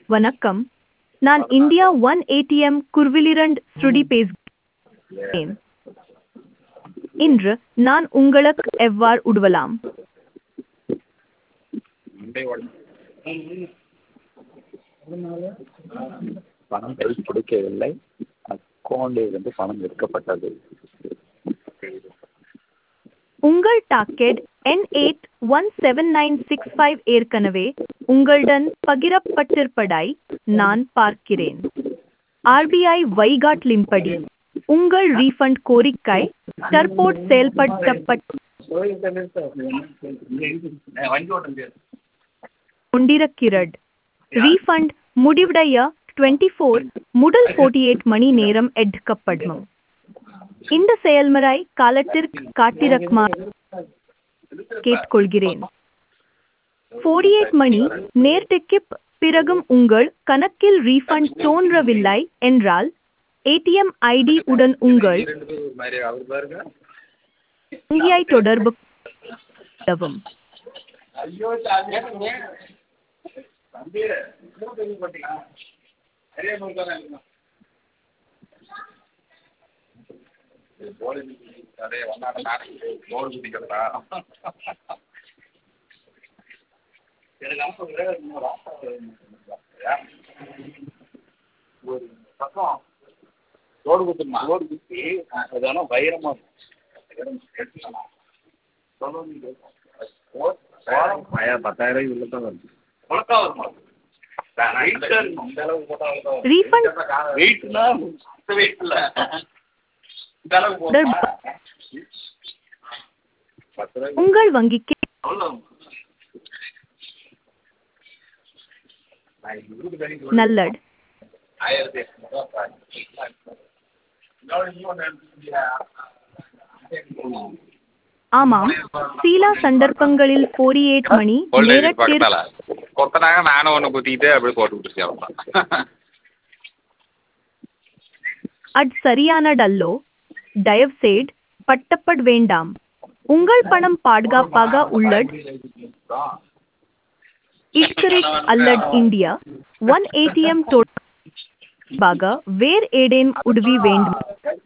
வணக்கம் நான் India one ATM குர்விலிரண்ட் ஸ்ருடி பேசுகிறேன் இன்று நான் உங்களுக்கு எவ்வாறு உதவலாம் பணம் கை கொடுக்கவில்லை அக்கௌண்டில் இருந்து பணம் எடுக்கப்பட்டது உங்கள் டாக்கெட் என் eight one seven nine six five ஏற்கனவே உங்களுடன் பகிரப்பட்டிருப்பதாய் நான் பார்க்கிறேன் ஆர்பிஐ வழிகாட்டலின்படி உங்கள் ரீஃபண்ட் கோரிக்கை தற்போது செயல்படுத்தப்பட்டு கொண்டிருக்கிறது ரீஃபண்ட் முடிவடைய டுவெண்ட்டி ஃபோர் முதல் ஃபோர்ட்டி எயிட் மணி நேரம் எடுக்கப்படும் இந்த செயல்முறை காலத்திற்கு காட்டிரக்குமாறு கேட்டுக்கொள்கிறேன் ஃபோர்ட்டி எயிட் மணி நேரத்துக்கு பிறகும் உங்கள் கணக்கில் ரீஃபண்ட் தோன்றவில்லை என்றால் ஏடிஎம் ஐடி உடன் உங்கள் வங்கியை தொடர்பு கொள்ளவும் ஐயோ தம்பி கேள்விப்பட்டீங்களா நிறைய நூறு தானே போலி அதே ஒன்னாட நாளைக்கு போல் குடிக்கிறதா எனக்கு ஒரு பக்கம் ரோடு குத்துமா ரோடு குத்தி அதெல்லாம் வைரமா பத்தாயிரம் உள்ள தான் வருது Refund- வெயிட்னா வெயிட் இல்ல இந்த அளவுக்கு போட்டா பத்து ரூபாய்க்கு உங்கள் வங்கிக்கு எவ்வளவு? நான் இருபது ரூபாய்க்கு நல்லது ஆயிரத்தி எட்நூறு ரூபாய் இன்னொரு இன்னொன்னு எடுத்துக்கிட்டியா? ஆமாம் சில சந்தர்ப்பங்களில் ஃபோர்ட்டி எயிட் மணி ஓல்டேஜ் நேரத்திற்கு பக்கத்தால கொத்தனாங்க நானும் ஒன்று குத்திக்கிட்டு அப்படியே போட்டு விட்டுருச்சு அவ்வளோதான் அது சரியானதல்லோ தயவுசெய்து பட்டப்பட வேண்டாம் உங்கள் பணம் பாதுகாப்பாக உள்ளது இஸ்கிரிட் அல்லது இந்தியா ஒன் ஏடிஎம் தொடர்பாக வேறு ஏதேன் உதவி வேண்டும்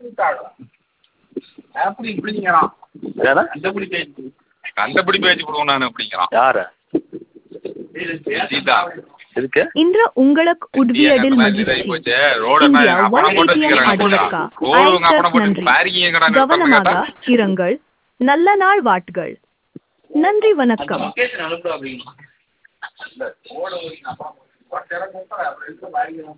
அப்படி இப்படிங்கிறான் ஏன்னா அந்த பிடி தேய்ச்சி கண்டபடி பேச்சு போடுவோம் நான் அப்படிங்கிறான் யாரு சீதா இருக்கு இன்று உங்களுக்கு உதவியதில் இதாகி மகிழ்ச்சி போச்சு ரோடு இந்தியா என்ன ஒன் அப்படம் போட்டு ஏடிஎம் வச்சுக்கிறாங்க அடுவக்கா ரோடு உங்க அப்படம் ஐசக் போட்டு நன்றி பாரிங்க எங்கடா கவனமாக நிறுத்தம் இருங்கள் நல்ல நாள் வாட்கள் நன்றி வணக்கம் லொக்கேஷன் அனுப்புறோம் அப்படிங்களா இல்ல ஓட அப்புறம் ஒரு திறக்க அப்புறம் எடுத்து பாய்க்கிறோம்